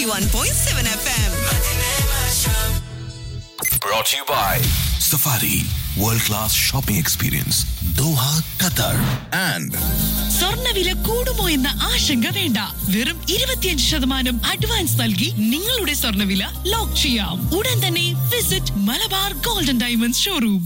91.7 FM. Brought to you by Safari World Class Shopping Experience Doha, Qatar and സ്വർണ്ണവില കൂടുമോ എന്ന ആശങ്ക വേണ്ട വെറും ഇരുപത്തിയഞ്ച് ശതമാനം അഡ്വാൻസ് നൽകി നിങ്ങളുടെ സ്വർണ്ണവില ലോക്ക് ചെയ്യാം ഉടൻ തന്നെ visit Malabar golden diamonds showroom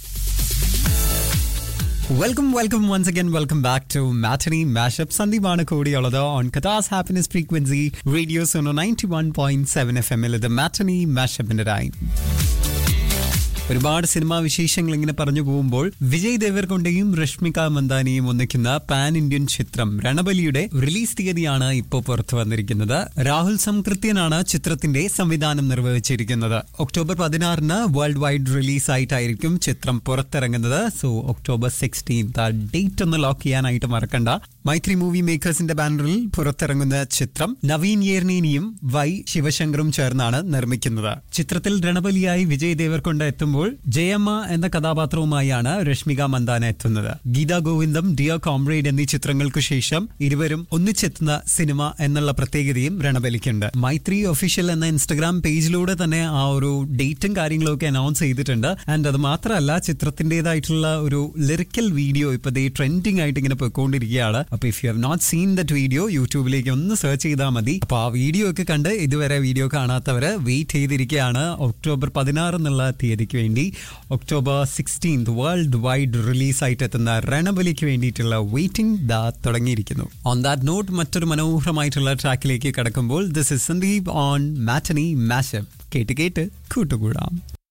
welcome welcome once again welcome back to matinee mashup സന്ദീപാണ് കൂടിയുള്ളത് ഓൺ കഥാസ് ഹാപ്പിനെസ് ഫ്രീക്വൻസി റേഡിയോ സോണോ ninety one point seven F എമ്മിൽ ഇത് മാറ്റനി മാഷപ്പിന്റെ ടൈം ഒരുപാട് സിനിമാ വിശേഷങ്ങൾ ഇങ്ങനെ പറഞ്ഞു പോകുമ്പോൾ വിജയ് ദേവർകൊണ്ടയും രശ്മിക മന്ദാനിയും ഒന്നിക്കുന്ന പാൻ ഇന്ത്യൻ ചിത്രം രണബലിയുടെ റിലീസ് തീയതിയാണ് ഇപ്പോൾ പുറത്തു വന്നിരിക്കുന്നത് രാഹുൽ സംകൃത്യനാണ് ചിത്രത്തിന്റെ സംവിധാനം നിർവഹിച്ചിരിക്കുന്നത് ഒക്ടോബർ പതിനാറിന് വേൾഡ് വൈഡ് റിലീസ് ആയിട്ടായിരിക്കും ചിത്രം പുറത്തിറങ്ങുന്നത് സോ ഒക്ടോബർ സിക്സ്റ്റീൻത് ആ ഡേറ്റ് ഒന്ന് ലോക്ക് ചെയ്യാനായിട്ട് മറക്കണ്ട മൈത്രി മൂവി മേക്കേഴ്സിന്റെ ബാനറിൽ പുറത്തിറങ്ങുന്ന ചിത്രം നവീൻ യേർനീനിയും വൈ ശിവശങ്കറും ചേർന്നാണ് നിർമ്മിക്കുന്നത് ചിത്രത്തിൽ രണബലിയായി വിജയ് ദേവർകൊണ്ട എത്തുമ്പോൾ ജയമ്മ എന്ന കഥാപാത്രവുമായാണ് രശ്മിക മന്ദാന എത്തുന്നത് ഗീതാ ഗോവിന്ദം ഡിയർ കോംറേഡ് എന്നീ ചിത്രങ്ങൾക്കു ശേഷം ഇരുവരും ഒന്നിച്ചെത്തുന്ന സിനിമ എന്നുള്ള പ്രത്യേകതയും രണബലിക്കുണ്ട് മൈത്രി ഒഫീഷ്യൽ എന്ന ഇൻസ്റ്റഗ്രാം പേജിലൂടെ തന്നെ ആ ഒരു ഡേറ്റും കാര്യങ്ങളും ഒക്കെ അനൗൺസ് ചെയ്തിട്ടുണ്ട് ആൻഡ് അത് മാത്രമല്ല ചിത്രത്തിന്റേതായിട്ടുള്ള ഒരു ലിറിക്കൽ വീഡിയോ ഇപ്പൊ ദേ ട്രെൻഡിങ് ആയിട്ട് ഇങ്ങനെ പോയിക്കൊണ്ടിരിക്കുകയാണ് അപ്പൊ if you have not seen that video യൂട്യൂബിലേക്ക് ഒന്ന് സെർച്ച് ചെയ്താൽ മതി അപ്പൊ ആ വീഡിയോ ഒക്കെ കണ്ട് ഇതുവരെ വീഡിയോ കാണാത്തവര് വെയിറ്റ് ചെയ്തിരിക്കുകയാണ് ഒക്ടോബർ പതിനാറ് എന്നുള്ള തീയതിക്ക് വേണ്ടി October sixteenth world wide release ആയിട്ട് എത്തുന്ന രണബലിക്ക് വേണ്ടിയിട്ടുള്ള വെയിറ്റിംഗ് ദാ തുടങ്ങിയിരിക്കുന്നു ഓൺ ദാറ്റ് നോട്ട് മറ്റൊരു മനോഹരമായിട്ടുള്ള ട്രാക്കിലേക്ക് കടക്കുമ്പോൾ this is Sandeep on matinee mashup കേട്ട് കേട്ട് കൂട്ടുകൂടാം